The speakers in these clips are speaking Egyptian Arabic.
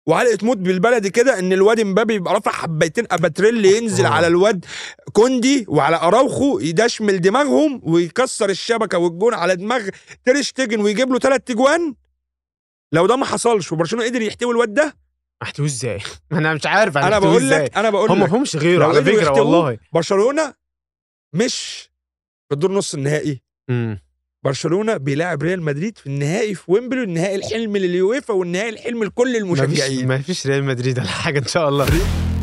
وعلقه موت بالبلدي كده ان الواد امبابي يبقى رافع حبيتين اباتريل ينزل آه. على الواد كوندي وعلى اراوخو يدشمل دماغهم ويكسر الشبكه والجون على دماغ تيرشتيجن ويجيب له ثلاث تجوان لو ده ما حصلش وبرشلونه قدر يحتوي الواد ده محتوى ازاي انا مش عارف انا هنحتويه بقول إزاي. لك انا بقول هم ما لك فيهمش غيره لو على قدروا فكره يحتووه والله برشلونه مش في الدور نص النهائي مم. برشلونه بيلاعب ريال مدريد في النهائي في ويمبلي النهائي الحلم لليويفا والنهائي الحلم لكل ما فيش المشجعين ما فيش ريال مدريد ولا حاجه ان شاء الله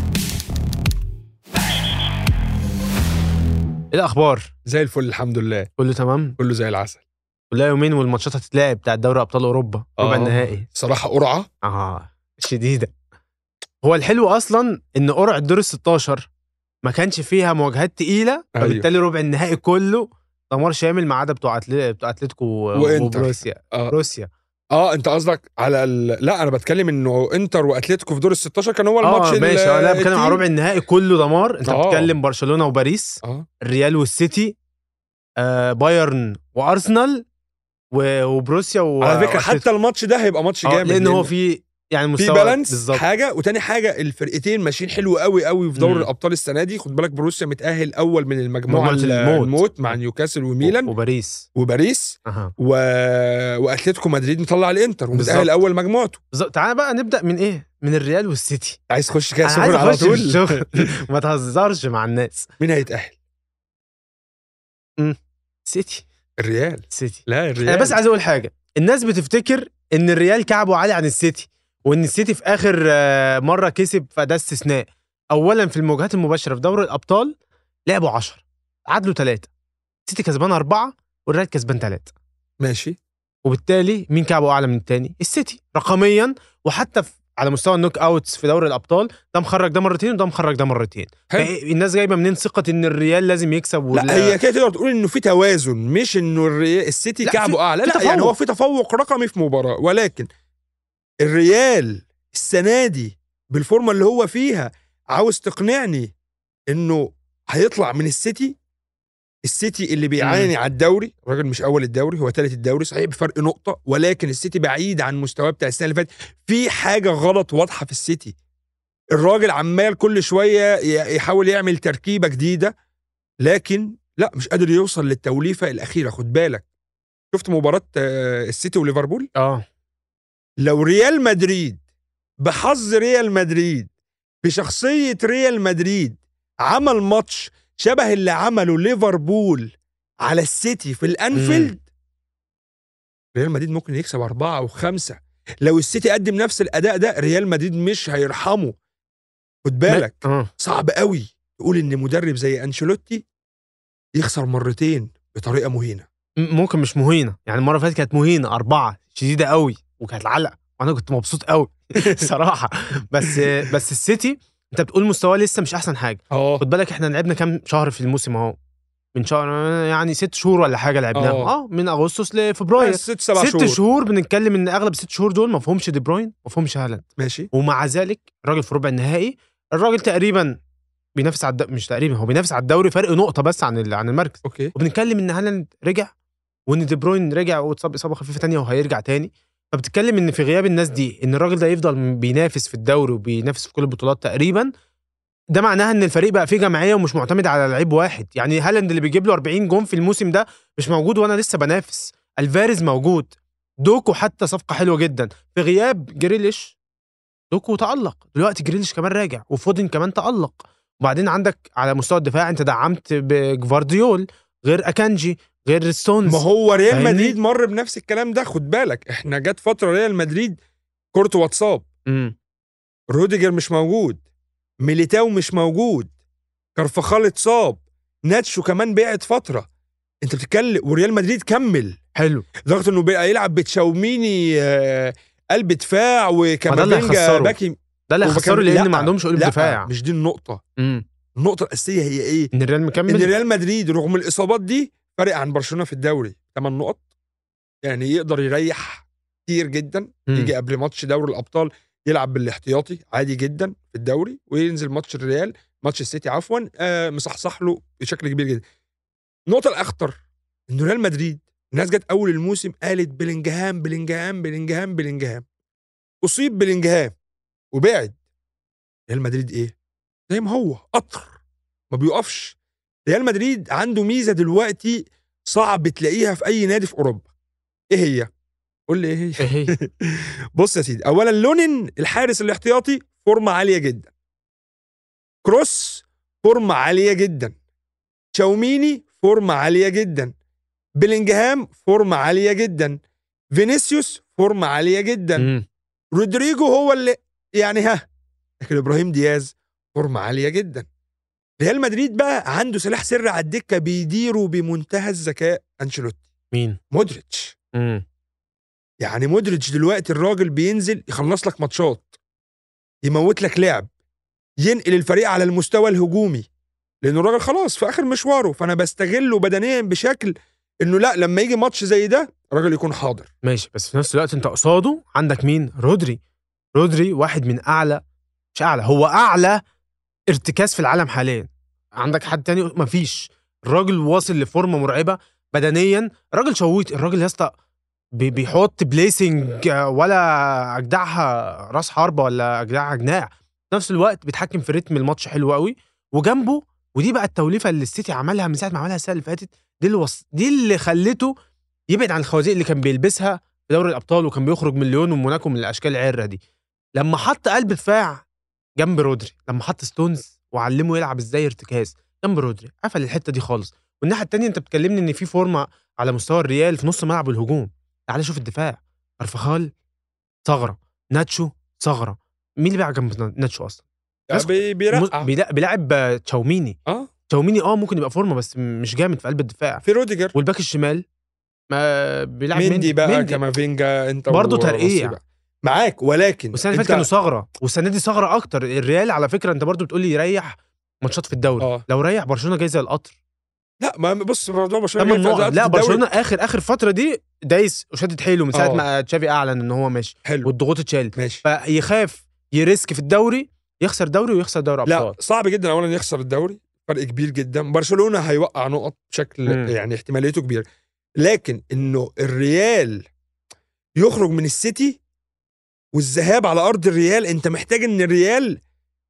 ايه الاخبار زي الفل الحمد لله كله تمام كله زي العسل كلها يومين والماتشات هتتلعب بتاع دوري ابطال اوروبا ربع آه. النهائي صراحه قرعه اه شديده هو الحلو اصلا ان قرعه دور ال 16 ما كانش فيها مواجهات تقيله أيوه. فبالتالي ربع النهائي كله دمار شامل ما عدا بتوع أتل- بتوع اتلتيكو وإنتر. وبروسيا اه, روسيا آه انت قصدك على ال... لا انا بتكلم انه انتر واتلتيكو في دور ال 16 كان هو الماتش اه ماشي اه لا بتكلم على التقيل. ربع النهائي كله دمار انت آه. بتتكلم برشلونه وباريس اه الريال والسيتي آه بايرن وارسنال و- وبروسيا و... على فكره وأتلتيكو. حتى الماتش ده هيبقى ماتش آه، جامد لان هو في يعني في مستوى بالانس بالظبط حاجه وتاني حاجه الفرقتين ماشيين حلو قوي قوي في دوري مم. الابطال السنه دي خد بالك بروسيا متاهل اول من المجموعه مجموعة ال- الموت. الموت مع نيوكاسل وميلان وباريس وباريس اها و... واتلتيكو مدريد مطلع الانتر بالظبط. ومتاهل اول مجموعته بالظبط تعالى بقى نبدا من ايه من الريال والسيتي عايز تخش كده انا سخن عايز على اخش في طول الشغل ما تهزرش مع الناس مين هيتاهل سيتي الريال سيتي لا الريال انا بس عايز اقول حاجه الناس بتفتكر ان الريال كعبه عالي عن السيتي وان السيتي في اخر آه، مره كسب فده استثناء اولا في المواجهات المباشره في دوري الابطال لعبوا 10 عدلوا ثلاثه السيتي كسبان اربعه والريال كسبان ثلاثه ماشي وبالتالي مين كعبه اعلى من الثاني السيتي رقميا وحتى في على مستوى النوك اوتس في دوري الابطال ده مخرج ده مرتين وده مخرج ده مرتين حلو. فإيه- الناس جايبه منين ثقه ان الريال لازم يكسب لا ولا- هي كده تقدر تقول انه في توازن مش انه الريال السيتي لا، كعبه في- اعلى في لا يعني تفوق. هو في تفوق رقمي في مباراه ولكن الريال السنه دي بالفورمه اللي هو فيها عاوز تقنعني انه هيطلع من السيتي السيتي اللي بيعاني على الدوري الراجل مش اول الدوري هو ثالث الدوري صحيح بفرق نقطه ولكن السيتي بعيد عن مستواه بتاع السنه اللي فاتت في حاجه غلط واضحه في السيتي الراجل عمال كل شويه ي- يحاول يعمل تركيبه جديده لكن لا مش قادر يوصل للتوليفه الاخيره خد بالك شفت مباراه آه، السيتي وليفربول اه لو ريال مدريد بحظ ريال مدريد بشخصيه ريال مدريد عمل ماتش شبه اللي عمله ليفربول على السيتي في الانفيلد ريال مدريد ممكن يكسب أربعة أو خمسة لو السيتي قدم نفس الأداء ده ريال مدريد مش هيرحمه خد بالك اه صعب قوي تقول ان مدرب زي انشيلوتي يخسر مرتين بطريقه مهينه م- ممكن مش مهينه يعني المره اللي فاتت كانت مهينه اربعه شديده قوي وكانت علقه وانا كنت مبسوط قوي صراحه بس بس السيتي انت بتقول مستواه لسه مش احسن حاجه اه خد بالك احنا لعبنا كام شهر في الموسم اهو من شهر يعني ست شهور ولا حاجه لعبناها آه. اه من اغسطس لفبراير ست سبع ست شهور شهور بنتكلم ان اغلب ست شهور دول ما فيهمش دي بروين ما فيهمش هالاند ماشي ومع ذلك الراجل في ربع النهائي الراجل تقريبا بينافس على الد... مش تقريبا هو بينافس على الدوري فرق نقطه بس عن ال... عن المركز اوكي وبنتكلم ان هالاند رجع وان دي بروين رجع واتصاب اصابه خفيفه تانية وهيرجع تاني فبتتكلم ان في غياب الناس دي ان الراجل ده يفضل بينافس في الدوري وبينافس في كل البطولات تقريبا ده معناها ان الفريق بقى فيه جماعيه ومش معتمد على لعيب واحد يعني هالاند اللي بيجيب له 40 جون في الموسم ده مش موجود وانا لسه بنافس الفاريز موجود دوكو حتى صفقه حلوه جدا في غياب جريليش دوكو تألق دلوقتي جريليش كمان راجع وفودن كمان تألق وبعدين عندك على مستوى الدفاع انت دعمت بجفارديول غير اكانجي غير ستونز ما هو ريال فاهمني؟ مدريد مر بنفس الكلام ده خد بالك احنا جت فتره ريال مدريد كورتو واتساب مم. روديجر مش موجود ميليتاو مش موجود كارفخال اتصاب ناتشو كمان بعد فتره انت بتتكلم وريال مدريد كمل حلو لدرجه انه بقى يلعب بتشاوميني آه، قلب دفاع اللي وكامافينجا هيخسره. باكي ده اللي وبكام- هيخسروا لان لا، ما عندهمش قلوب لا، دفاع مش دي النقطه مم. النقطه الاساسيه هي ايه ان الريال ان مكمل ريال مدريد رغم الاصابات دي فارق عن برشلونه في الدوري 8 نقط يعني يقدر يريح كتير جدا مم. يجي قبل ماتش دوري الابطال يلعب بالاحتياطي عادي جدا في الدوري وينزل ماتش الريال ماتش السيتي عفوا آه مصحصح له بشكل كبير جدا النقطه الاخطر ان ريال مدريد الناس جت اول الموسم قالت بلينجهام بلينجهام بلينجهام بلينجهام اصيب بلينجهام وبعد ريال مدريد ايه زي ما هو قطر ما بيقفش ريال مدريد عنده ميزه دلوقتي صعب تلاقيها في اي نادي في اوروبا ايه هي قول لي ايه هي ايه هي بص يا سيدي اولا لونين الحارس الاحتياطي فورمه عاليه جدا كروس فورمه عاليه جدا تشاوميني فورمه عاليه جدا بلينجهام فورمه عاليه جدا فينيسيوس فورمه عاليه جدا مم. رودريجو هو اللي يعني ها لكن ابراهيم دياز فورمه عاليه جدا ريال مدريد بقى عنده سلاح سر على الدكه بيديره بمنتهى الذكاء انشيلوتي مين مودريتش مم. يعني مودريتش دلوقتي الراجل بينزل يخلص لك ماتشات يموت لك لعب ينقل الفريق على المستوى الهجومي لانه الراجل خلاص في اخر مشواره فانا بستغله بدنيا بشكل انه لا لما يجي ماتش زي ده الراجل يكون حاضر ماشي بس في نفس الوقت انت قصاده عندك مين رودري رودري واحد من اعلى مش اعلى هو اعلى ارتكاز في العالم حاليا عندك حد تاني مفيش الراجل واصل لفورمه مرعبه بدنيا الراجل شويت الراجل يا اسطى بي- بيحط بليسنج ولا اجدعها راس حربه ولا اجدعها جناح في نفس الوقت بيتحكم في رتم الماتش حلو قوي وجنبه ودي بقى التوليفه اللي السيتي عملها من ساعه ما عملها السنه اللي فاتت دي اللي وص... دي اللي خلته يبعد عن الخوازيق اللي كان بيلبسها في دوري الابطال وكان بيخرج من ليون وموناكو من الاشكال العره دي لما حط قلب دفاع جنب رودري لما حط ستونز وعلمه يلعب ازاي ارتكاز جنب رودري قفل الحته دي خالص والناحيه التانية انت بتكلمني ان في فورمه على مستوى الريال في نص ملعب الهجوم تعال شوف الدفاع ارفخال ثغره ناتشو ثغره مين اللي بيلعب جنب ناتشو اصلا ناس- بي- بيرقع مز- بيلا- بيلعب آه، تشاوميني اه تشاوميني اه ممكن يبقى فورمه بس مش جامد في قلب الدفاع في روديجر والباك الشمال ما بيلعب مندي بقى مندي. كامافينجا انت برضه ورصي ترقيع. بقى. معاك ولكن والسنه اللي انت- فاتت كانوا ثغره والسنه دي ثغره اكتر الريال على فكره انت برضو بتقول لي يريح ماتشات في الدوري اه لو ريح برشلونه جاي زي القطر لا ما بص موضوع برشلونه ثمان جاي في نقط أداءات لا في الدوري. برشلونه اخر اخر فتره دي دايس وشدد حيله من ساعه آه. ما تشافي اعلن ان هو ماشي حلو والضغوط اتشالت ماشي فيخاف يريسك في الدوري يخسر دوري ويخسر دوري لا ابطال صعب جدا اولا يخسر الدوري فرق كبير جدا برشلونه هيوقع نقط بشكل مم. يعني احتماليته كبيره لكن انه الريال يخرج من السيتي والذهاب على ارض الريال انت محتاج ان الريال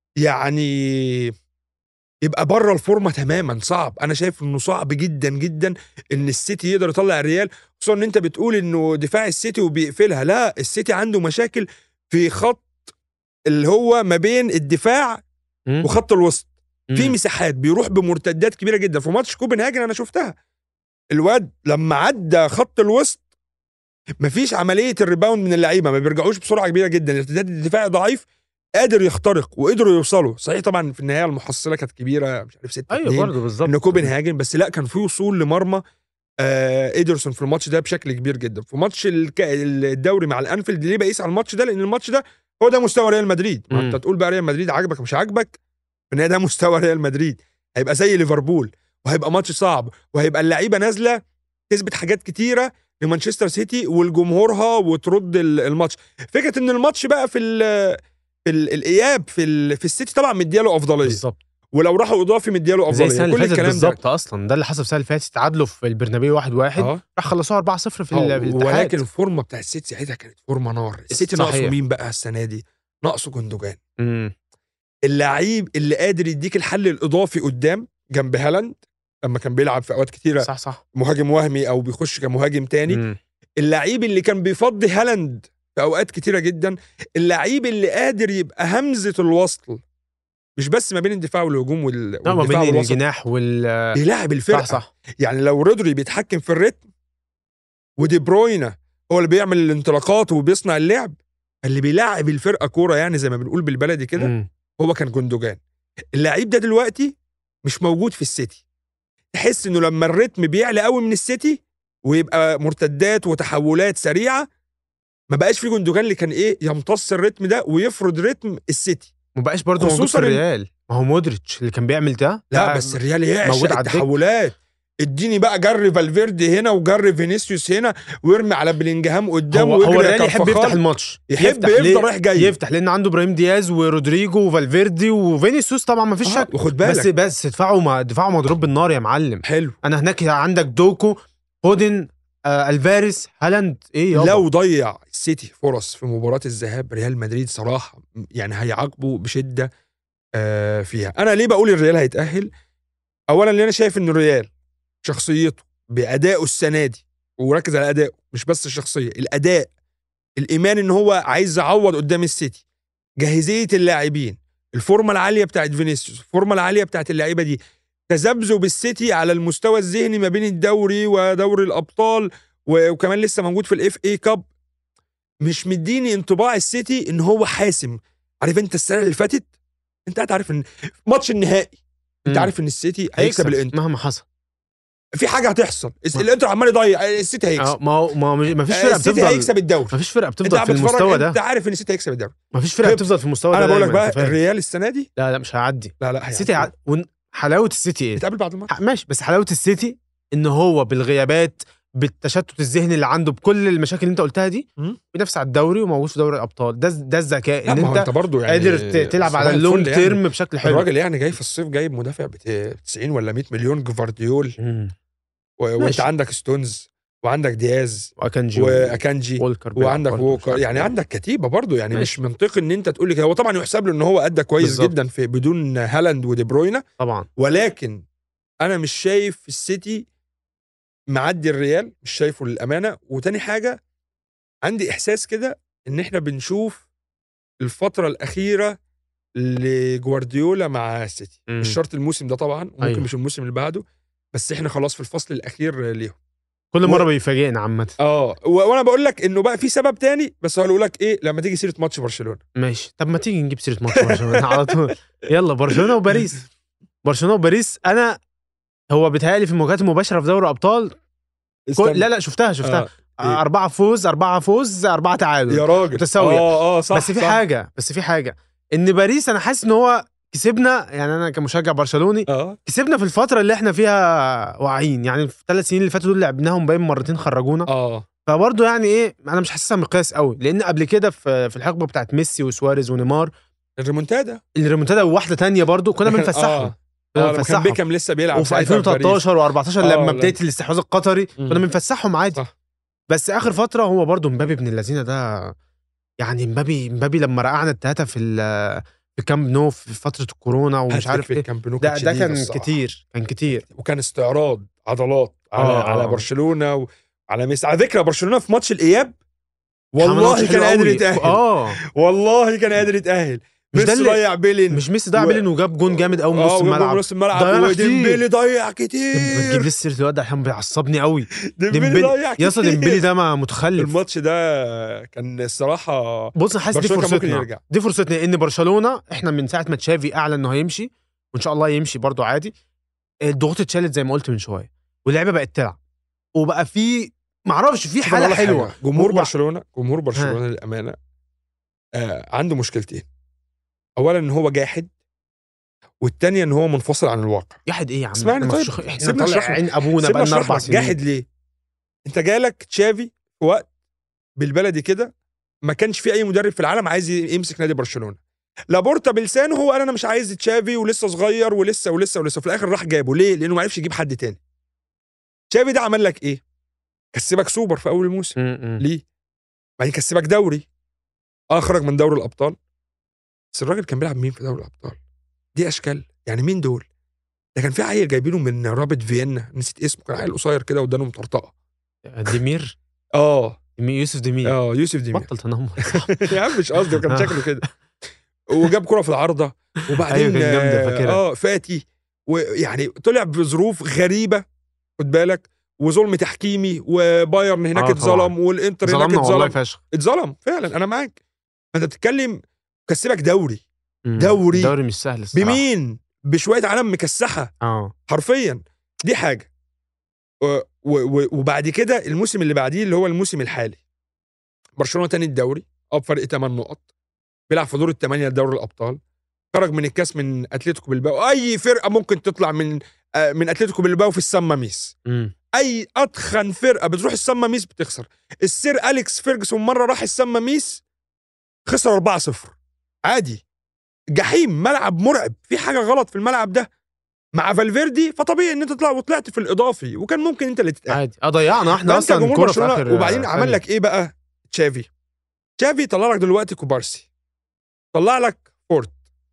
يعني يبقى بره الفورمه تماما صعب انا شايف انه صعب جدا جدا ان السيتي يقدر يطلع الريال خصوصا ان انت بتقول انه دفاع السيتي وبيقفلها لا السيتي عنده مشاكل في خط اللي هو ما بين الدفاع مم. وخط الوسط في مم. مساحات بيروح بمرتدات كبيره جدا في ماتش كوبنهاجن انا شفتها الواد لما عدى خط الوسط مفيش عمليه الريباوند من اللعيبه ما بيرجعوش بسرعه كبيره جدا الارتداد الدفاعي ضعيف قادر يخترق وقدروا يوصلوا صحيح طبعا في النهايه المحصله كانت كبيره مش عارف 6 ايوه برضه بالظبط ان كوبنهاجن بس لا كان في وصول لمرمى آه ايدرسون في الماتش ده بشكل كبير جدا في ماتش الك- الدوري مع الانفيلد ليه بقيس على الماتش ده لان الماتش ده هو ده مستوى ريال مدريد ما انت مم. تقول بقى ريال مدريد عاجبك مش عاجبك في النهايه ده مستوى ريال مدريد هيبقى زي ليفربول وهيبقى ماتش صعب وهيبقى اللعيبه نازله تثبت حاجات كتيره لمانشستر سيتي ولجمهورها وترد ال- الماتش فكره ان الماتش بقى في ال في ال- الاياب في ال في السيتي طبعا مدياله افضليه بالظبط ولو راحوا اضافي مدياله زي افضليه السنه اللي كل فاتت الكلام ده بالظبط اصلا ده اللي حصل السنه اللي فاتت تعادلوا في البرنابيو 1 1 اه راح خلصوها 4 0 في, ال- آه، في الاتحاد ولكن الفورمه بتاع السيتي ساعتها كانت فورمه نار السيتي صحيح. ناقصه مين بقى السنه دي ناقصه جندوجان مم. اللعيب اللي قادر يديك الحل الاضافي قدام جنب هالاند لما كان بيلعب في اوقات كتيره صح صح مهاجم وهمي او بيخش كمهاجم تاني مم. اللعيب اللي كان بيفضي هالاند في اوقات كتيره جدا اللعيب اللي قادر يبقى همزه الوصل مش بس ما بين الدفاع والهجوم وال- لا ما والدفاع بين والوسط الجناح وال بيلاعب الفرقه صح صح يعني لو رودري بيتحكم في الريتم ودي بروينا هو اللي بيعمل الانطلاقات وبيصنع اللعب اللي بيلاعب الفرقه كوره يعني زي ما بنقول بالبلدي كده مم. هو كان جندوجان اللعيب ده دلوقتي مش موجود في السيتي تحس انه لما الريتم بيعلى قوي من السيتي ويبقى مرتدات وتحولات سريعه ما بقاش في جندوجان اللي كان ايه يمتص الريتم ده ويفرض رتم السيتي ما بقاش برضه موجود في خصوصاً إن- الريال ما هو مودريتش اللي كان بيعمل ده لا بس الريال موجود يعشق على الدكة. التحولات اديني بقى جري فالفيردي هنا وجري فينيسيوس هنا ويرمي على بلينجهام قدام هو, ويجري هو يا الريال يحب كارفاخال. يفتح الماتش يحب يفتح يفضل ليه؟ رايح جاي يفتح لان عنده ابراهيم دياز ورودريجو وفالفيردي وفينيسيوس طبعا ما فيش آه، شك وخد بس بالك بس دفاعه ما دفاعه مضروب بالنار يا معلم حلو انا هناك عندك دوكو فودن آه الفاريس هالاند ايه يابا لو ضيع السيتي فرص في مباراه الذهاب ريال مدريد صراحه يعني هيعاقبه بشده آه فيها انا ليه بقول الريال هيتاهل اولا لان انا شايف ان الريال شخصيته بادائه السنه دي وركز على ادائه مش بس الشخصيه الاداء الايمان ان هو عايز يعوض قدام السيتي جاهزيه اللاعبين الفورمه العاليه بتاعت فينيسيوس الفورمه العاليه بتاعت اللعيبه دي تذبذب السيتي على المستوى الذهني ما بين الدوري ودوري الابطال و- وكمان لسه موجود في الاف اي كاب مش مديني انطباع السيتي ان هو حاسم عارف انت السنه اللي فاتت انت قاعد عارف ان ماتش النهائي انت مم. عارف ان السيتي هيكسب الانتر مهما حصل في حاجه هتحصل الس- ما- الانتر عمال يضيع السيتي آه، هيكسب ما هو ما هو مش- ما فيش آه، فرقه السيتي بتفضل هيكسب الدوري ما فيش فرقه انت بتفضل قاعد في بتتفرج المستوى ده انت عارف ان السيتي هيكسب الدوري ما فيش فرقه طيب، بتفضل في المستوى ده انا بقول لك دايماً، بقى أنت فاهم. الريال السنه دي لا لا مش هيعدي لا لا السيتي هيعدي. ع... ون... حلاوه السيتي ايه نتقابل بعد الماتش ح- ماشي بس حلاوه السيتي ان هو بالغيابات بالتشتت الذهني اللي عنده بكل المشاكل اللي انت قلتها دي مم. بينافس على الدوري وموجود في دوري الابطال ده ده الذكاء لا ان ما هو انت انت برضه يعني قادر ت- تلعب على صباح اللونج الفل يعني. تيرم بشكل حلو الراجل يعني جاي في الصيف جايب مدافع ب 90 ولا 100 مليون جفارديول مم. و- وانت ماشي. عندك ستونز وعندك دياز واكانجي واكانجي وولكر بيلعب وعندك برضه، مش ووكر عارف يعني إيه. عندك كتيبه برضه يعني ماشي. مش منطقي ان انت تقول لي كده هو طبعا يحسب له ان هو ادى كويس بالظبط. جدا في بدون هالاند ودي بروينا طبعا ولكن انا مش شايف السيتي معدي الريال مش شايفه للامانه وتاني حاجه عندي احساس كده ان احنا بنشوف الفتره الاخيره لجوارديولا مع السيتي مم. مش شرط الموسم ده طبعا ممكن أيوه. مش الموسم اللي بعده بس احنا خلاص في الفصل الاخير ليهم كل و- مره بيفاجئنا عامه اه و- وانا بقول لك انه بقى في سبب تاني بس هقول لك ايه لما تيجي سيره ماتش برشلونه ماشي طب ما تيجي نجيب سيره ماتش برشلونه على طول يلا برشلونه وباريس برشلونه وباريس انا هو بيتهيألي في المواجهات المباشره في دوري الابطال كل... لا لا شفتها شفتها آه. إيه؟ أربعة فوز أربعة فوز أربعة تعادل يا راجل متساوية. اه اه صح بس في صح. حاجة بس في حاجة إن باريس أنا حاسس إن هو كسبنا يعني أنا كمشجع برشلوني اه كسبنا في الفترة اللي إحنا فيها واعيين يعني في الثلاث سنين اللي فاتوا دول لعبناهم باين مرتين خرجونا اه فبرضه يعني إيه أنا مش حاسسها مقياس قوي لأن قبل كده في في الحقبة بتاعت ميسي وسواريز ونيمار الريمونتادا الريمونتادا وواحدة تانية برضه كنا بنفسحهم اه كنا اه لما كان بنفسحهم بيكام لسه بيلعب وفي ساعتها باريس. 2013 و14 آه، لما لا. بدايه الاستحواذ القطري مم. كنا بنفسحهم عادي صح. بس اخر فتره هو برضه مبابي ابن اللذينه ده يعني مبابي مبابي لما رقعنا التلاته في ال- في كامب نو في فتره الكورونا ومش هاتريك عارف في ايه الكامب نو ده كانت ده شديدة كان الصراحة. كتير كان كتير وكان استعراض عضلات على آه، على آه. برشلونه وعلى ميسي على فكره برشلونه في ماتش الاياب عمل ماتش والله كان حلو قادر قوي. يتاهل اه والله كان قادر يتاهل مش ده ميسي اللي- ضيع بيلين مش ميسي ضيع و- بيلين وجاب جون جامد قوي من نص آه، وجاب الملعب نص الملعب ضيعنا وديمبلي ضيع ما تجيب كتير لي سيره الواد ده عشان بيعصبني قوي ديمبلي ديمبلي ضيع يا اسطى كتير. ديمبلي ده ما متخلف الماتش ده كان الصراحه بص انا حاسس دي برشلونة كان ممكن فرصتنا يرجع. دي فرصتنا ان برشلونه احنا من ساعه ما تشافي اعلن انه هيمشي وان شاء الله يمشي برضه عادي الضغوط اتشالت زي ما قلت من شويه واللعيبه بقت تلعب وبقى في معرفش في شوف أنا أقول حاله لك حلوه حاجة. جمهور هو- برشلونه جمهور برشلونه للامانه آه عنده مشكلتين اولا ان هو جاحد والتانية ان هو منفصل عن الواقع جاحد ايه يا عم اسمعني احنا طيب. مش- احنا سيبنا طالع أشرح لك. عين ابونا سيبني بقالنا أشرح اربع لك. سنين جاحد ليه انت جالك تشافي في وقت بالبلدي كده ما كانش في اي مدرب في العالم عايز يمسك نادي برشلونه لابورتا بلسانه هو قال انا مش عايز تشافي ولسه صغير ولسه ولسه ولسه في الاخر راح جابه ليه لانه ما عرفش يجيب حد تاني تشافي ده عمل لك ايه كسبك سوبر في اول الموسم م- م. ليه بعدين كسبك دوري اه خرج من دوري الابطال بس الراجل كان بيلعب مين في دوري الابطال دي اشكال يعني مين دول ده كان في عيل جايبينه من رابط فيينا نسيت اسمه كان عيل قصير كده ودانه مطرطقه ديمير اه ديمير- يوسف ديمير اه يوسف ديمير بطل تنمر يا عم مش قصدي كان آه. شكله كده وجاب كرة في العارضة وبعدين أيوة كان جامدة، آه، فاكرها. اه فاتي ويعني طلع بظروف غريبة خد بالك وظلم تحكيمي وبايرن هناك آه، اتظلم طبعا. والانتر هناك ظلمنا والله اتظلم فشخ اتظلم فعلا انا معاك انت بتتكلم كسبك دوري م. دوري. دوري مش سهل الصراحه بمين بشوية علم مكسحة اه حرفيا دي حاجه و- و- و- وبعد كده الموسم اللي بعديه اللي هو الموسم الحالي برشلونه تاني الدوري اه بفرق 8 نقط بيلعب في دور الثمانيه لدوري الابطال خرج من الكاس من اتلتيكو بالباو اي فرقه ممكن تطلع من آه، من اتلتيكو بالباو في السان ماميس م. اي اتخن فرقه بتروح السان ماميس بتخسر السير اليكس فيرجسون مره راح السان ماميس خسر 4-0 عادي جحيم ملعب مرعب في حاجه غلط في الملعب ده مع فالفيردي فطبيعي ان انت تطلع وطلعت في الاضافي وكان ممكن انت اللي تتاهل عادي اه ضيعنا احنا فانت اصلا جمهور كوره في برشلونه اخر وبعدين آه، عمل ثانية. لك ايه بقى تشافي تشافي طلع لك دلوقتي كوبارسي طلع لك فورت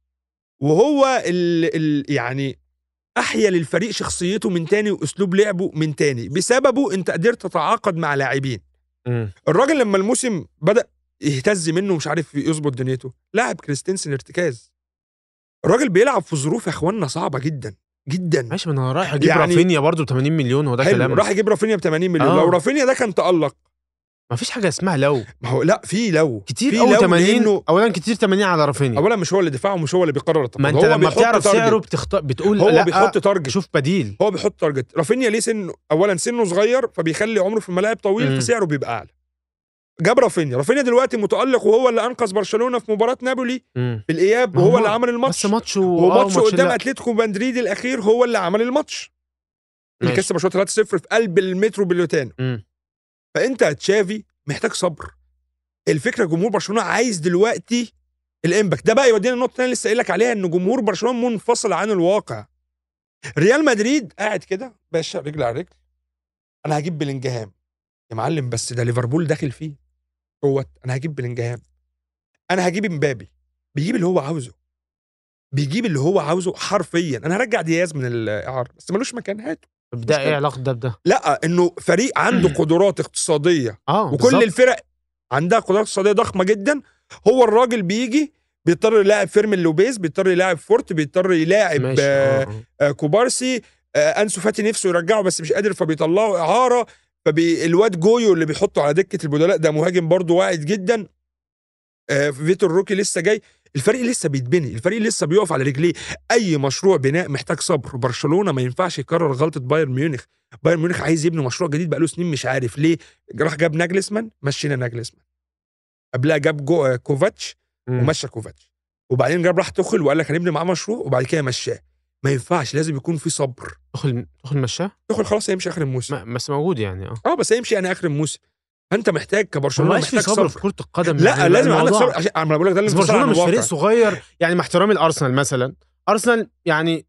وهو ال ال يعني احيا للفريق شخصيته من تاني واسلوب لعبه من تاني بسببه انت قدرت تتعاقد مع لاعبين مم. الراجل لما الموسم بدا يهتز منه ومش عارف يظبط دنيته لاعب كريستنسن ارتكاز الراجل بيلعب في ظروف يا اخوانا صعبه جدا جدا ماشي ما انا رايح اجيب يعني- رافينيا برضه ب 80 مليون هو ده حلو كلام راح يجيب رافينيا ب 80 مليون آه. لو رافينيا ده كان تالق ما فيش حاجه اسمها لو ما هو لا في لو كتير في قوي لو 80 لأنه اولا كتير 80 على رافينيا اولا مش هو اللي دفاعه ومش هو اللي بيقرر ما التقرير انت هو لما بيحط بتعرف تارجت. سعره بتختار بتقول هو لا بيحط تارجت شوف بديل هو بيحط تارجت رافينيا ليه سن اولا سنه صغير فبيخلي عمره في الملاعب طويل مم. فسعره بيبقى اعلى جاب رافينيا رافينيا دلوقتي متالق وهو اللي انقذ برشلونه في مباراه نابولي مم. في الاياب ما هو وهو اللي عمل الماتش بس ماتش و... وماتشه آه، ماتش قدام لا. اتلتيكو مدريد الاخير هو اللي عمل الماتش اللي ماشي. كسب برشلونه 3-0 في قلب المترو بلوتانو مم. فانت يا تشافي محتاج صبر الفكره جمهور برشلونه عايز دلوقتي الامباكت ده بقى يودينا النقطه الثانيه اللي لسه قايل لك عليها ان جمهور برشلونه منفصل عن الواقع ريال مدريد قاعد كده باشا رجل على رجل انا هجيب بلينجهام يا معلم بس ده ليفربول داخل فيه هو انا هجيب بلينجهام انا هجيب امبابي بيجيب اللي هو عاوزه بيجيب اللي هو عاوزه حرفيا انا هرجع دياز من الاعاره بس ملوش مكان هاته طب ده مشكلة. ايه علاقه ده بده لا انه فريق عنده قدرات اقتصاديه اه وكل بالظبط. الفرق عندها قدرات اقتصاديه ضخمه جدا هو الراجل بيجي بيضطر يلاعب فيرمين لوبيز بيضطر يلاعب فورت بيضطر يلاعب ماشي آه آه. آه كوبارسي آه انسو فاتي نفسه يرجعه بس مش قادر فبيطلعه اعاره فالواد جويو اللي بيحطه على دكه البدلاء ده مهاجم برضه واعد جدا آه فيتور روكي لسه جاي الفريق لسه بيتبني الفريق لسه بيقف على رجليه اي مشروع بناء محتاج صبر برشلونه ما ينفعش يكرر غلطه بايرن ميونخ بايرن ميونخ عايز يبني مشروع جديد بقاله سنين مش عارف ليه راح جاب ناجلسمان مشينا ناجلسمان قبلها جاب جو آه، كوفاتش مم. ومشى كوفاتش وبعدين جاب راح تخل وقال لك هنبني معاه مشروع وبعد كده مشاه ما ينفعش لازم يكون في صبر تدخل تدخل مشاه تخل خلاص هيمشي اخر الموسم ما- بس موجود يعني اه اه بس هيمشي يعني اخر الموسم فانت محتاج ما كبرشلونه بقاش في محتاج صبر صبر, في كره القدم لا يعني لازم عندك الموضوع- صبر عشان انا بقول لك ده بس الانفصال عن برشلونه مش فريق الواقع صغير يعني مع احترامي الارسنال مثلا ارسنال يعني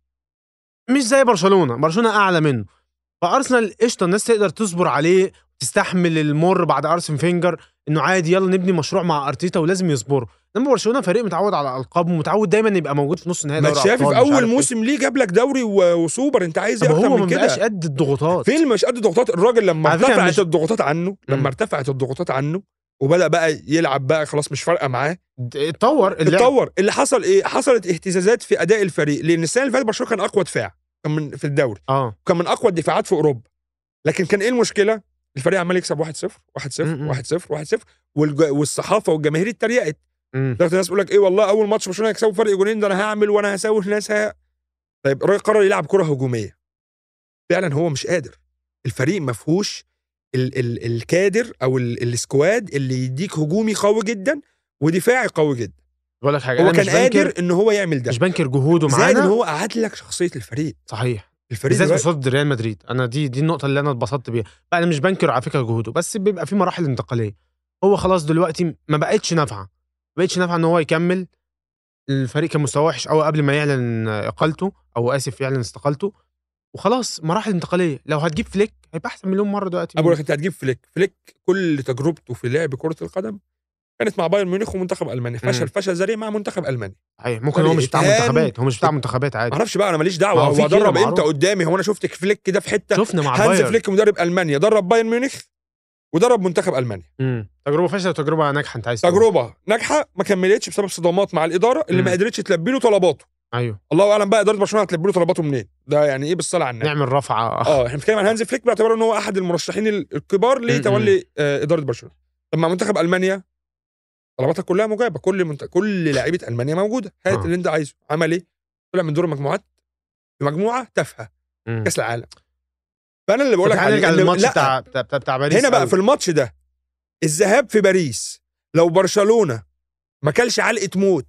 مش زي برشلونه برشلونه اعلى منه فارسنال قشطه الناس تقدر تصبر عليه تستحمل المر بعد ارسن فينجر انه عادي يلا نبني مشروع مع ارتيتا ولازم يصبروا انما برشلونه فريق متعود على القاب ومتعود دايما يبقى موجود في نص نهائي ما دوري شايف أبطال، في مش عارف اول إيه. موسم ليه جاب لك دوري و- وسوبر انت عايز طب ايه اكتر هو من ما بقاش كده قد الضغوطات فين مش قد ضغوطات الراجل لما على فكرة ارتفعت مش- الضغوطات عنه لما مم. ارتفعت الضغوطات عنه وبدا بقى يلعب بقى خلاص مش فارقه معاه اتطور اللعب اتطور اللي حصل ايه حصلت اهتزازات في اداء الفريق لان السنه اللي فاتت برشلونه كان اقوى دفاع كان من في الدوري اه كان من اقوى الدفاعات في اوروبا لكن كان ايه المشكله الفريق عمال يكسب 1-0 1-0 م-م. 1-0 1-0 والج- والصحافه والجماهير اتريقت مم. لدرجه الناس بيقول لك ايه والله اول ماتش برشلونه يكسبوا فرق جونين ده انا هعمل وانا هساوي الناس ها طيب الراجل قرر يلعب كره هجوميه فعلا هو مش قادر الفريق ما فيهوش ال- ال- الكادر او ال- السكواد اللي يديك هجومي قوي جدا ودفاعي قوي جدا بقول لك حاجه هو انا كان مش بنكر قادر ان هو يعمل ده مش بنكر جهوده زائد ان معانا هو قعد لك شخصيه الفريق صحيح الفريق بالذات دلوقتي- قصاد ريال مدريد انا دي دي النقطه اللي انا اتبسطت بيها بقى انا مش بنكر على فكره جهوده بس بيبقى في مراحل انتقاليه هو خلاص دلوقتي ما بقتش نافعه ما بقتش نافعه ان هو يكمل الفريق كان مستواه وحش قوي قبل ما يعلن اقالته او اسف يعلن استقالته وخلاص مراحل انتقاليه لو هتجيب فليك هيبقى احسن مليون مره دلوقتي انا بقول لك انت هتجيب فليك فليك كل تجربته في لعب كره القدم كانت مع بايرن ميونخ ومنتخب المانيا فشل مم. فشل ذريع مع منتخب المانيا صحيح ممكن هو مش بتاع إتهام. منتخبات هو مش بتاع منتخبات عادي معرفش بقى انا ماليش ما دعوه هو في هو كده درب امتى معروف. قدامي هو انا شفت فليك كده في حته شفنا مع هانز بايرن فليك مدرب المانيا درب بايرن ميونخ ودرب منتخب المانيا مم. تجربه فاشله وتجربه ناجحه انت عايز تقول. تجربه ناجحه ما كملتش بسبب صدامات مع الاداره اللي مم. ما قدرتش تلبي له طلباته ايوه الله اعلم بقى اداره برشلونه هتلبي له طلباته منين ده يعني ايه بالصلاه على النبي نعمل رفعه اه احنا بنتكلم عن هانز فليك باعتباره ان هو احد المرشحين ال- الكبار لتولي آه اداره برشلونه طب مع منتخب المانيا طلباتها كلها مجابه كل منت... كل لعيبه المانيا موجوده هات آه. اللي انت عايزه عمل ايه طلع من دور المجموعات بمجموعه تافهه مم. كاس العالم فانا اللي بقول طب لك تعالى عليه نرجع إن- للماتش لا، بتاع بتاع بتاع, بتاع باريس هنا بقى أوي. في الماتش ده الذهاب في باريس لو برشلونه ما كلش علقه موت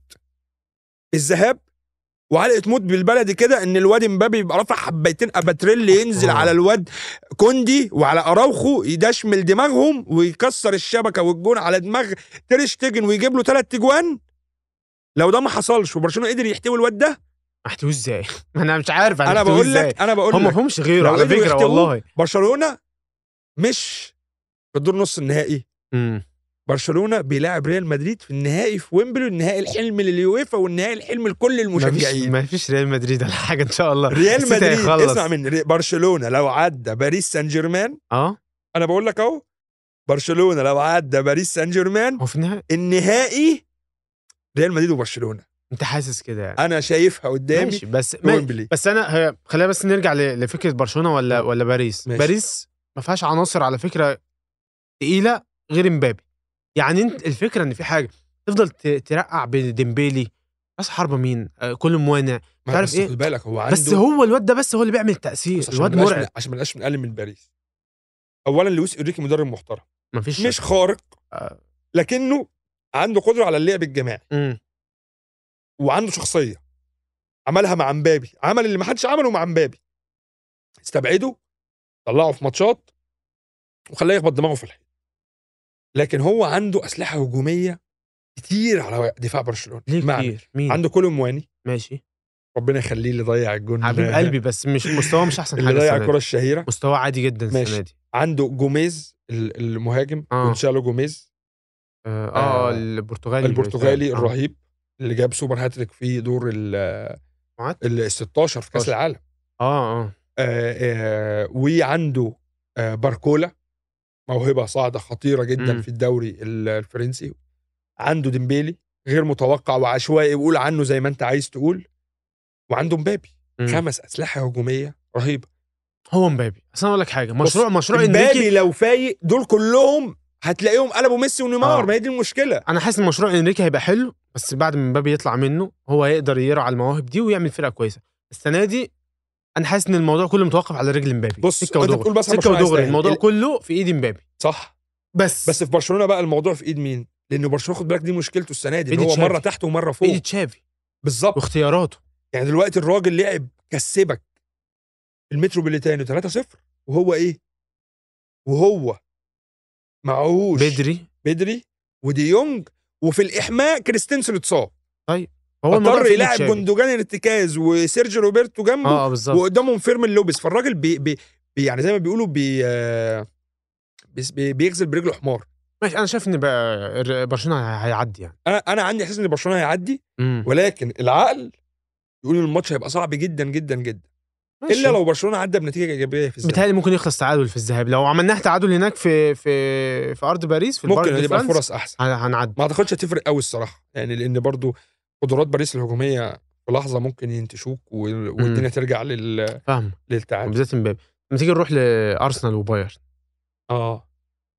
الذهاب وعلقه موت بالبلدي كده ان الواد امبابي يبقى رافع حبيتين اباتريل ينزل آه. على الواد كوندي وعلى اراوخو يدشمل دماغهم ويكسر الشبكه والجون على دماغ تير شتيجن ويجيب له ثلاث تجوان لو ده ما حصلش وبرشلونه قدر يحتوي الواد ده ما احتووش ازاي ما انا مش عارف انا هنحتوه بقول إزاي. لك انا بقول هم ما لك فيهمش غيره لو على قدروا فكره يحتووه، والله برشلونه مش في الدور نص النهائي امم برشلونه بيلاعب ريال مدريد في النهائي في ويمبلي النهائي الحلم لليويفا والنهائي الحلم لكل المشجعين ما فيش ريال مدريد ولا حاجه ان شاء الله ريال السيتي مدريد هيخلص. اسمع مني ري- برشلونه لو عدى باريس سان جيرمان اه انا بقول لك اهو برشلونه لو عدى باريس سان جيرمان هو في النهايه النهائي ريال مدريد وبرشلونه انت حاسس كده يعني انا شايفها قدامي ماشي بس في ما ويمبلي بس انا هي- خلينا بس نرجع ل- لفكره برشلونه ولا ولا باريس ماشي. باريس ما فيهاش عناصر على فكره تقيله غير امبابي يعني انت الفكره ان في حاجه تفضل ت- ترقع بديمبيلي راس حربه مين آه كل موانع ما عارف بس إيه؟ خد بالك هو عنده بس هو الواد ده بس هو اللي بيعمل تاثير بص عشان الواد ما نبقاش مرعب من- عشان ما نبقاش بنقلل من باريس اولا لويس انريكي مدرب محترم ما فيش مش خارق آه. لكنه عنده قدره على اللعب الجماعي امم وعنده شخصيه عملها مع مبابي عمل اللي ما حدش عمله مع مبابي استبعده طلعه في ماتشات وخلاه يخبط دماغه في الحيط لكن هو عنده اسلحه هجوميه كتير على دفاع برشلونه ليه بمعنى كتير مين عنده كولو مواني ماشي ربنا يخليه اللي ضيع الجون حبيب قلبي بس مش مستواه مش احسن اللي حاجه ضيع السنه الكره دي الشهيره مستواه عادي جدا السنه ماشي. دي عنده جوميز ال- المهاجم آه. جونشالو جوميز اه, آه، آه البرتغالي البرتغالي آه. الرهيب اللي جاب سوبر هاتريك في دور ال معاك؟ ال 16 في كاس 16. العالم اه اه آه آه وعنده آه باركولا موهبه صاعده خطيره جدا مم. في الدوري ال- الفرنسي عنده ديمبيلي غير متوقع وعشوائي وقول عنه زي ما انت عايز تقول وعنده مبابي مم. خمس اسلحه هجوميه رهيبه هو مبابي بس انا اقول لك حاجه مشروع مشروع مبابي انريكي لو فايق دول كلهم هتلاقيهم قلبوا ميسي ونيمار آه. ما هي دي المشكله انا حاسس ان مشروع انريكي هيبقى حلو بس بعد ما مبابي يطلع منه هو هيقدر يرعى المواهب دي ويعمل فرقه كويسه السنه دي انا حاسس ان الموضوع كله متوقف على رجل مبابي بص، سكه أنت ودغري بتقول بس سكه برشلونة ودغري يستاهل. الموضوع ال- كله في ايد مبابي صح بس بس في برشلونه بقى الموضوع في ايد مين؟ لان برشلونه خد بالك دي مشكلته السنه دي ان إيد هو تشافي. مره تحت ومره في ايد فوق تشافي بالظبط واختياراته يعني دلوقتي الراجل لعب كسبك المتروبوليتانو 3-0 وهو ايه؟ وهو معهوش بدري بدري ودي يونج وفي الاحماء كريستنسن اتصاب هو الموضوع اضطر في إيد يلاعب تشافي. جندوجان ارتكاز وسيرجيو روبرتو جنبه اه اه بالظبط وقدامهم فيرمين لوبيس فالراجل بي بي بي يعني زي ما بيقولوا بي آه، بيس- بي بيغزل برجله حمار ماشي انا شايف ان بقى الر- برشلونه هيعدي يعني انا انا عندي احساس ان برشلونه هيعدي مم. ولكن العقل يقول ان الماتش هيبقى صعب جدا جدا جدا ماشي. الا لو برشلونه عدى بنتيجه ايجابيه في الذهاب بيتهيألي ممكن يخلص تعادل في الذهاب لو عملناه تعادل هناك في في في ارض باريس في ممكن البارك دي يبقى فرانس، فرص احسن هن- هنعدي ما اعتقدش هتفرق قوي الصراحه يعني لان برضو قدرات باريس الهجوميه في لحظه ممكن ينتشوك وال- والدنيا ترجع لل... فاهم للتعادل بالذات امبابي لما تيجي نروح لارسنال وبايرن اه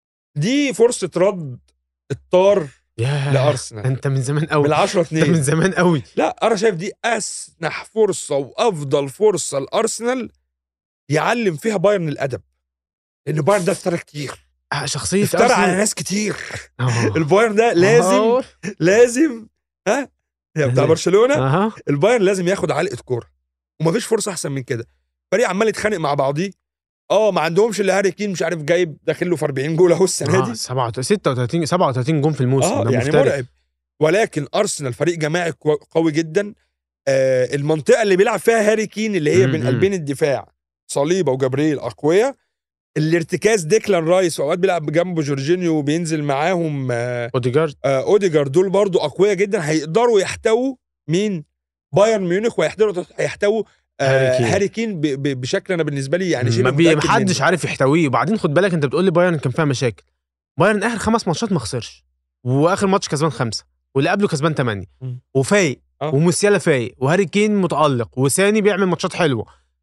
دي فرصه رد الطار ياه لارسنال انت من زمان قوي من 10 انت من 2 زمان قوي لا انا شايف دي اسنح فرصه وافضل فرصه لارسنال يعلم فيها بايرن الادب لان بايرن ده افترى كتير آه، شخصيه افترى على ارسنال ناس كتير آه. البايرن ده لازم آه. لازم ها يا بتاع برشلونه اها البايرن لازم ياخد علقه كوره ومفيش فرصه احسن من كده فريق عمال يتخانق مع بعضيه اه ما عندهمش الا هاري كين مش عارف جايب داخل له في 40 جول اهو السنه آه، دي 37 36 37 جون في الموسم اه ده يعني مفتري. مرعب ولكن ارسنال فريق جماعي كو- قوي جدا آه المنطقه اللي بيلعب فيها هاري كين اللي هي بين مم. قلبين الدفاع صليبه وجبريل اقوياء الارتكاز ديكلان رايس واوقات بيلعب جنبه جورجينيو وبينزل معاهم آه اوديجارد آه اوديجار دول برضو اقوياء جدا هيقدروا يحتووا مين بايرن ميونخ ويقدروا يحتووا آه هاري كين. هاري كين ب- ب- بشكل انا بالنسبه لي يعني شبه ما بي- متأكد محدش منه. عارف يحتويه وبعدين خد بالك انت بتقول لي بايرن كان فيها مشاكل بايرن اخر خمس ماتشات ما خسرش واخر ماتش كسبان خمسه واللي قبله كسبان ثمانيه مم. وفايق آه. وموسيالا فايق وهاري كين متالق وساني بيعمل ماتشات حلوه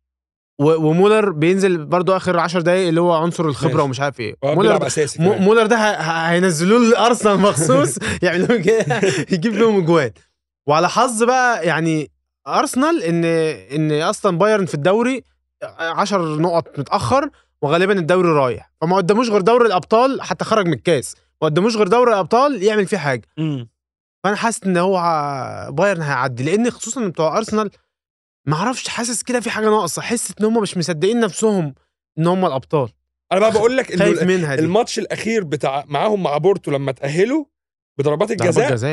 و- ومولر بينزل برضو اخر 10 دقايق اللي هو عنصر الخبره ماشي. ومش عارف ايه آه، مولر بيلعب ده اساسي مو- كمان. مولر ده ه- ه- هينزلوه لارسنال مخصوص يعملوا كده يجيب لهم اجوان وعلى حظ بقى يعني ارسنال ان ان اصلا بايرن في الدوري 10 نقط متاخر وغالبا الدوري رايح فما قداموش غير دوري الابطال حتى خرج من الكاس ما قداموش غير دوري الابطال يعمل فيه حاجه مم. فانا حاسس ان هو ع- بايرن هيعدي لان خصوصا إن بتوع ارسنال ما اعرفش حاسس كده في حاجه ناقصه حاسس ان هم مش مصدقين نفسهم ان هم الابطال انا بقى بقول لك خايف انه منها دي الماتش الاخير بتاع معاهم مع بورتو لما تاهلوا بضربات ضربات الجزاء جزاء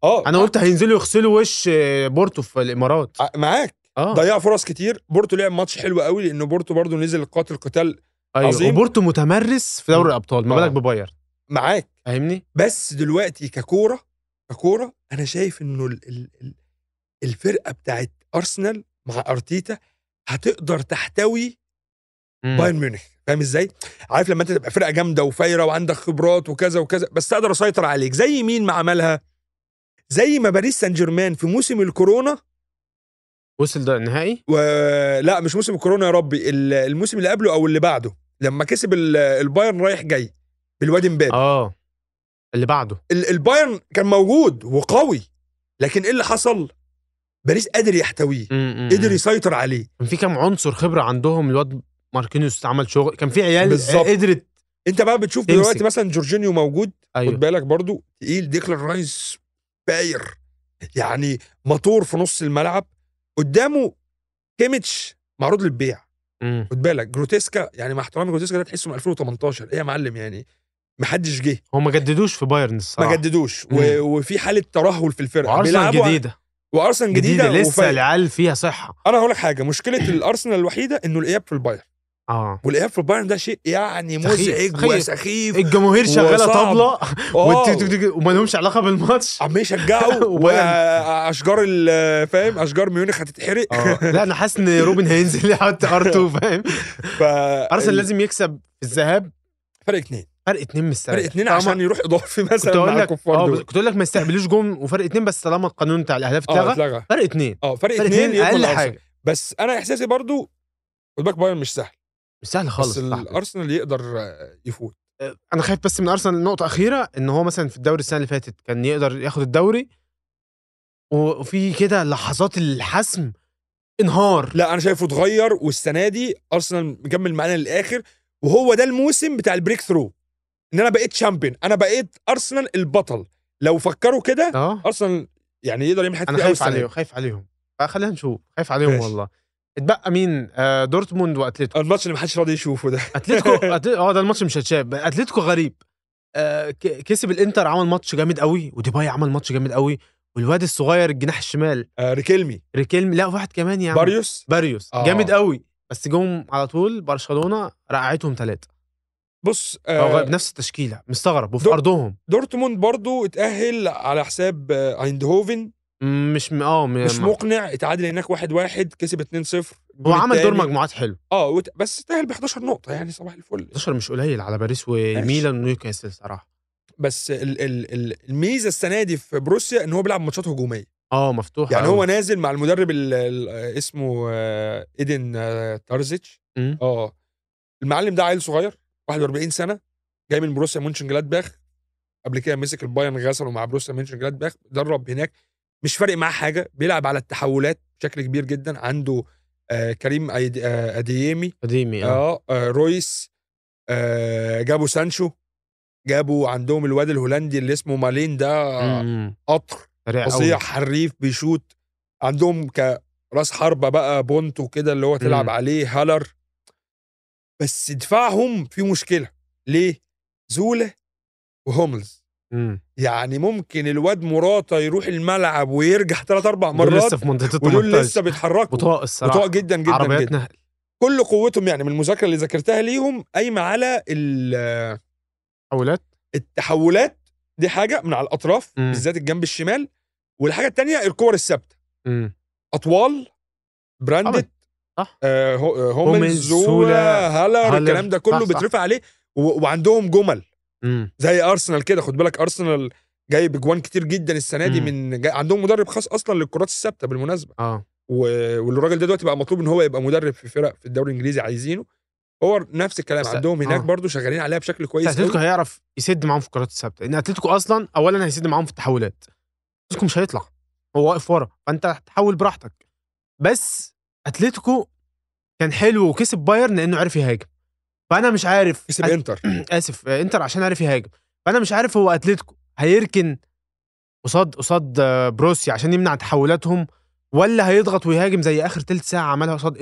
اه انا قلت هينزلوا يغسلوا وش آه، بورتو في الامارات ع- معاك اه ضيع فرص كتير بورتو لعب ماتش حلو قوي لانه بورتو برضو نزل قاتل قتال ايوه عظيم. وبورتو متمرس في دوري الابطال ما آه. بالك ببايرن معاك فاهمني بس دلوقتي ككوره ككوره انا شايف انه ال ال ال الفرقه بتاعت ارسنال مع ارتيتا هتقدر تحتوي مم. بايرن ميونخ فاهم ازاي؟ عارف لما انت تبقى فرقه جامده وفايره وعندك خبرات وكذا وكذا بس اقدر اسيطر عليك زي مين ما عملها؟ زي ما باريس سان جيرمان في موسم الكورونا وصل ده النهائي ولا مش موسم الكورونا يا ربي ال- الموسم اللي قبله او اللي بعده لما كسب ال- البايرن رايح جاي بالواد امبابي اه اللي بعده ال- البايرن كان موجود وقوي لكن ايه اللي حصل؟ باريس قادر يحتويه مم، مم، قدر مم. يسيطر عليه كان في كام عنصر خبره عندهم الواد ماركينيوس عمل شغل كان في عيال بالظبط. قدرت انت بقى بتشوف تمسك. دلوقتي مثلا جورجينيو موجود خد ايوه بالك برضو تقيل ديكلان رايس باير يعني موتور في نص الملعب قدامه كيميتش معروض للبيع مم. خد بالك جروتيسكا يعني مع احترامي جروتيسكا ده تحسه من 2018 ايه يا معلم يعني محدش جه هو ما جددوش في بايرن الصراحه ما جددوش و... مم. وفي حاله ترهل في الفرقه وارسنال بيلعبوا- جديده وارسنال جديده, جديده, لسه وفايق. العيال فيها صحه انا هقول لك حاجه مشكله الارسنال الوحيده انه الاياب في البايرن اه والاياب في البايرن ده شيء يعني سخيف، مزعج سخيف. وسخيف الجماهير شغاله وصعب. طبله آه. والتيك توك توك وما لهمش علاقه بالماتش عم يشجعوا وبايرن. واشجار ال- فاهم اشجار ميونخ هتتحرق اه لا انا حاسس ان روبن هينزل يحط ار2 فاهم ف ارسنال لازم يكسب في الذهاب فرق اتنين فرق اتنين من السنه فرق اتنين عشان يروح اضافي كنت مثلا اقول مع لك الكفار اه دول كنت اقول لك ما يستقبلوش جون وفرق اتنين بس طالما القانون بتاع الاهداف اه اتلغى اتلغى فرق اتنين اه فرق فرق اتنين اتنين يضمن اقل الأرسنال. حاجه بس انا احساسي برضو خد بالك بايرن مش سهل مش سهل خالص بس صح. الارسنال يقدر آه، يفوت انا خايف بس من ارسنال نقطه اخيره ان هو مثلا في الدوري السنه اللي فاتت كان يقدر ياخد الدوري وفي كده لحظات الحسم انهار لا انا شايفه اتغير والسنه دي ارسنال مكمل معانا للاخر وهو ده الموسم بتاع البريك ثرو ان انا بقيت شامبيون انا بقيت ارسنال البطل لو فكروا كده اه ارسنال يعني يقدر يعمل حاجه انا كتير أوي خايف السنة دي. عليهم خايف عليهم فخلينا نشوف خايف عليهم ماشي. والله اتبقى مين آه دورتموند واتلتيكو الماتش اللي محدش راضي يشوفه ده اتلتيكو أتل- اه ده الماتش مش هتشاف اتلتيكو غريب آه ك- كسب الانتر عمل ماتش جامد قوي وديباي عمل ماتش جامد قوي والواد الصغير الجناح الشمال آه ريكيلمي ريكيلمي لا واحد كمان يا عم باريوس باريوس آه. جامد قوي بس جم على طول برشلونه رقعتهم ثلاثه بص آه. آه بنفس التشكيله مستغرب وفي دور- ارضهم دورتموند برضو اتأهل على حساب آه، ايندهوفن م- مش م- اه م- مش م- مقنع اتعادل هناك واحد واحد كسب 2-0 هو الجول عمل دور التاني. مجموعات حلو اه وت... بس اتأهل ب 11 نقطة يعني صباح الفل 11 مش قليل على باريس وميلان ونيوكاسل صراحه بس ال... ال... ال... الميزة السنة دي في بروسيا ان هو بيلعب ماتشات هجومية اه مفتوح يعني أوي. هو نازل مع المدرب ال... ال... اسمه آه، ايدن آه، تارزيتش مم. اه المعلم ده عيل صغير 41 سنة جاي من بروسيا مونشن جلادباخ قبل كده مسك البايرن غسله مع بروسيا مونشن جلادباخ درب هناك مش فارق معاه حاجة بيلعب على التحولات بشكل كبير جدا عنده آه كريم أيد... آه ادييمي قديمي اه اه, آه رويس آه جابوا سانشو جابوا عندهم الواد الهولندي اللي اسمه مالين ده مم. قطر سريع فظيع قوي حريف بيشوط عندهم كراس حربة بقى بونت وكده اللي هو تلعب مم. عليه هالر بس دفاعهم فيه مشكلة ليه؟ زولة وهوملز مم. يعني ممكن الواد مراتا يروح الملعب ويرجع ثلاث اربع دول مرات لسه في منطقه ودول 18 لسه بيتحركوا بطاقه الصراحه بطاقة جدا جدا عربيات جدا نقل كل قوتهم يعني من المذاكره اللي ذاكرتها ليهم قايمه على ال- حولات التحولات دي حاجه من على الاطراف مم. بالذات الجنب الشمال والحاجه الثانيه الكور الثابته مم. اطوال براندت صح. آه هو- آه، هوملز، هوملز سولا، زولا هالر هالر. الكلام ده كله صح، صح. بيترفع عليه و- وعندهم جمل مم. زي ارسنال كده خد بالك ارسنال جاي بجوان كتير جدا السنه دي مم. من جاي عندهم مدرب خاص اصلا للكرات الثابته بالمناسبه اه و- والراجل ده دلوقتي بقى مطلوب ان هو يبقى مدرب في فرق في الدوري الانجليزي عايزينه هو نفس الكلام بس- عندهم هناك آه. برضو شغالين عليها بشكل بس كويس اتلتيكو قوي. هيعرف يسد معاهم في الكرات الثابته ان اتلتيكو اصلا اولا هيسد معاهم في التحولات اتلتيكو مش هيطلع هو واقف ورا فانت هتحول براحتك بس اتلتيكو كان حلو وكسب بايرن لانه عرف يهاجم فانا مش عارف كسب أت- انتر اسف آه، انتر عشان عارف يهاجم فانا مش عارف هو اتلتيكو هيركن قصاد قصاد آه، بروسيا عشان يمنع تحولاتهم ولا هيضغط ويهاجم زي اخر تلت ساعه عملها قصاد انتر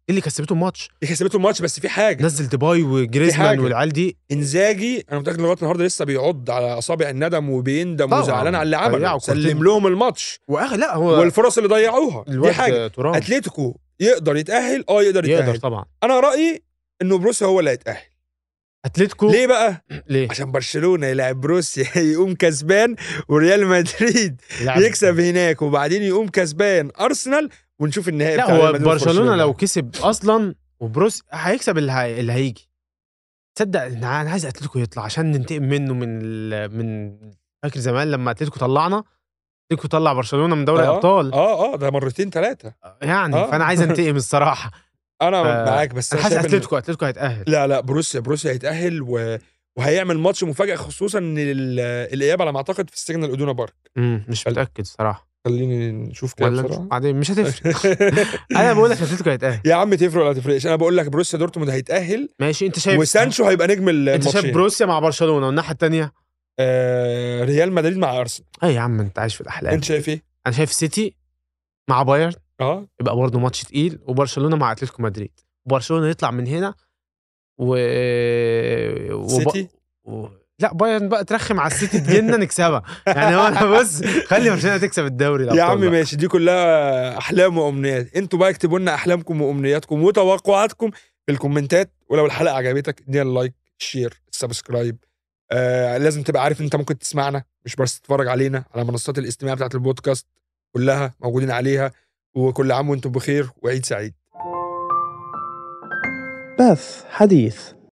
دي اللي كسبته الماتش دي كسبته الماتش بس في حاجه نزل ديباي وجريزمان حاجة. والعيال دي انزاجي انا متاكد لغايه النهارده لسه بيعض على اصابع الندم وبيندم طبعاً. وزعلان على اللي عمله ضيعوا سلم كورتين. لهم الماتش واخر لا هو والفرص اللي ضيعوها دي الواد حاجه ترام اتلتيكو يقدر يتاهل اه يقدر يتاهل يقدر طبعا انا رايي انه بروسيا هو اللي هيتاهل اتلتيكو ليه بقى ليه؟ عشان برشلونه يلعب بروسيا يقوم كسبان وريال مدريد يلعب- يكسب هناك وبعدين يقوم كسبان ارسنال ونشوف النهائي لا بتاع هو ريال مدريد برشلونه لو وبرشلونة. كسب اصلا وبروس هيكسب اللي, هي... اللي هيجي تصدق انا أنا عايز اتلتيكو يطلع عشان ننتقم منه من ال... من فاكر زمان لما اتلتيكو طلعنا اتلتيكو طلع برشلونه من دوري آه، الابطال اه اه ده مرتين ثلاثه يعني آه. فانا عايز انتقم الصراحه انا ف- معاك بس انا انا حاسس شايف إن- اتلتيكو اتلتيكو هيتاهل لا لا بروسيا بروسيا هيتاهل و... وهيعمل ماتش مفاجاه خصوصا ان ال- الاياب على ما اعتقد في السجن الادونا بارك امم مش حلو. متاكد صراحه خليني نشوف كده ولا بسرعه نشوف بعدين مش هتفرق انا بقول لك اتلتيكو هيتاهل يا عم تفرق ولا تفرقش انا بقول لك بروسيا دورتموند هيتاهل ماشي انت شايف وسانشو هيبقى نجم انت الماتشين شايف بروسيا مع برشلونه والناحيه الثانيه آه ريال مدريد مع ارسنال ايه يا عم انت عايش في الاحلام انت شايف ايه؟ انا شايف سيتي مع بايرن اه يبقى برضه ماتش تقيل وبرشلونه مع اتلتيكو مدريد برشلونه يطلع من هنا و... وب... سيتي و... لا بايرن بقى ترخم على السيتي تجينا نكسبها يعني هو انا بص خلي برشلونه تكسب الدوري يا الأبطال عم بقى. ماشي دي كلها احلام وامنيات انتوا بقى اكتبوا لنا احلامكم وامنياتكم وتوقعاتكم في الكومنتات ولو الحلقه عجبتك ادينا اللايك الشير السبسكرايب آه لازم تبقى عارف ان انت ممكن تسمعنا مش بس تتفرج علينا على منصات الاستماع بتاعت البودكاست كلها موجودين عليها وكل عام وانتم بخير وعيد سعيد بث حديث